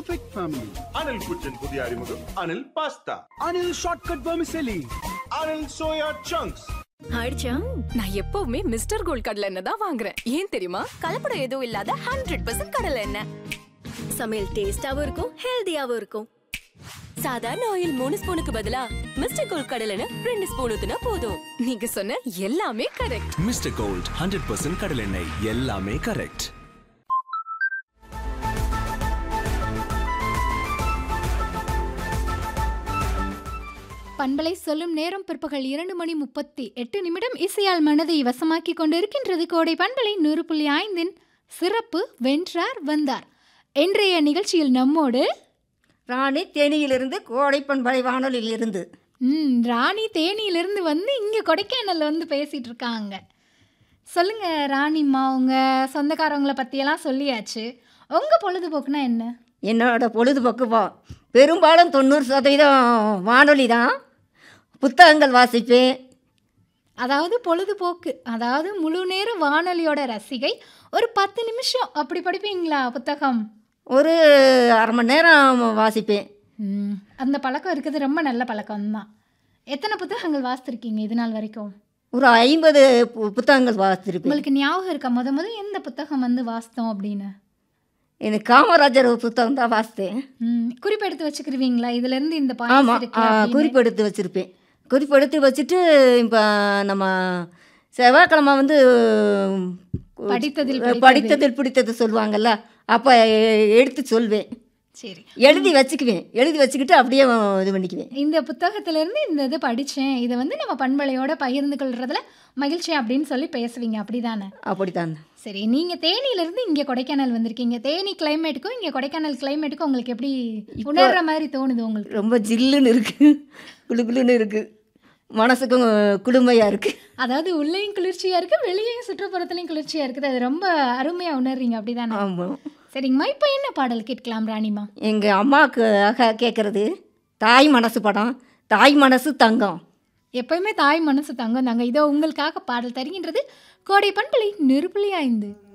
perfect family. Anil kitchen പുതിയ അറിമുഖം Anil pasta Anil Shortcut Vermicelli. Anil soya chunks ஆயிடுச்சா நான் எப்பவுமே மிஸ்டர் கோல்ட் கடலை எண்ணெய் தான் வாங்குறேன் ஏன் தெரியுமா கலப்படம் எதுவும் இல்லாத ஹண்ட்ரட் பர்சன்ட் கடலை எண்ணெய் சமையல் டேஸ்டாவும் இருக்கும் ஹெல்தியாவும் இருக்கும் சாதாரண ஆயில் மூணு ஸ்பூனுக்கு பதிலா மிஸ்டர் கோல்ட் கடலை எண்ணெய் ரெண்டு ஸ்பூன் ஊத்துனா போதும் நீங்க சொன்ன எல்லாமே correct mister gold hundred percent கடலெண்ணெய் எல்லாமே கரெக்ட் பண்பலை சொல்லும் நேரம் பிற்பகல் இரண்டு மணி முப்பத்தி எட்டு நிமிடம் இசையால் மனதை வசமாக்கி கொண்டிருக்கின்றது கோடை பண்பலை நூறு புள்ளி ஐந்தின் சிறப்பு வென்றார் வந்தார் இன்றைய நிகழ்ச்சியில் நம்மோடு ராணி தேனியிலிருந்து கோடைப்பண்பலை வானொலியிலிருந்து ம், ராணி தேனியிலிருந்து வந்து இங்கே கொடைக்கானல்ல வந்து பேசிட்டு இருக்காங்க சொல்லுங்க ராணிம்மா உங்க சொந்தக்காரவங்கள பற்றியெல்லாம் சொல்லியாச்சு உங்க பொழுதுபோக்குனா என்ன என்னோட பொழுதுபோக்கு வா பெரும்பாலும் தொண்ணூறு சதவீதம் வானொலி தான் புத்தகங்கள் வாசிப்பேன் அதாவது பொழுதுபோக்கு அதாவது முழு நேர வானொலியோட ரசிகை ஒரு பத்து நிமிஷம் அப்படி படிப்பீங்களா புத்தகம் ஒரு அரை மணி நேரம் வாசிப்பேன் ம், அந்த பழக்கம் இருக்குது ரொம்ப நல்ல பழக்கம் தான் எத்தனை புத்தகங்கள் வாசித்திருக்கீங்க இது நாள் வரைக்கும் ஒரு ஐம்பது பு- புத்தகங்கள் வாசிச்சிருப்பேன் உங்களுக்கு ஞாபகம் இருக்கா முத முத எந்த புத்தகம் வந்து வாசித்தோம் அப்படின்னு எனக்கு காமராஜர் புத்தகம் தான் வாசித்தேன் ம், குறிப்பெடுத்து வச்சுக்கிருவீங்களா இதுல இருந்து இந்த ஆமாம் பாயிண்ட்ஸ் இருக்கு அப்படின்னு? குறிப்பெடுத்து வச்சுருப்பேன் குறிப்பெடுத்து வச்சுட்டு இப்போ நம்ம செவ்வாய்க்கிழமை வந்து படித்ததில் பிடித்தது. படித்ததில் பிடித்தது சொல்லுவாங்கல்ல அப்போ எடுத்து சொல்வேன் சரி எழுதி வச்சுக்குவேன் எழுதி வச்சுக்கிட்டு அப்படியே இது பண்ணிக்குவேன் இந்த புத்தகத்துல இருந்து இந்த இது படிச்சேன் இதை வந்து நம்ம பண்பலையோட பகிர்ந்து கொள்றதுல மகிழ்ச்சி அப்படின்னு சொல்லி பேசுவீங்க அப்படிதானே அப்படித்தான் சரி நீங்க தேனியில இருந்து இங்க கொடைக்கானல் வந்திருக்கீங்க தேனி கிளைமேட்டுக்கும் இங்க கொடைக்கானல் கிளைமேட்டுக்கும் உங்களுக்கு எப்படி உணர்ற மாதிரி தோணுது உங்களுக்கு ரொம்ப ஜில்லுன்னு இருக்குது குளு குளுன்னு இருக்குது மனசுக்கும் குளுமையாக இருக்குது அதாவது உள்ளேயும் குளிர்ச்சியா இருக்கு வெளியேயும் சுற்றுப்புறத்துலயும் குளிர்ச்சியா இருக்குது அது ரொம்ப அருமையா உணர்றீங்க அப்படிதானே ஆமாம் சரிங்கம்மா இப்போ என்ன பாடல் கேட்கலாம் ராணிமா எங்கள் அம்மாவுக்கு கேட்குறது தாய் மனசு படம் தாய் மனசு தங்கம் எப்பயுமே தாய் மனசு தங்கம் தாங்க இதோ உங்களுக்காக பாடல் தருகின்றது கோடை பண்பலை நெருப்புள்ளி ஐந்து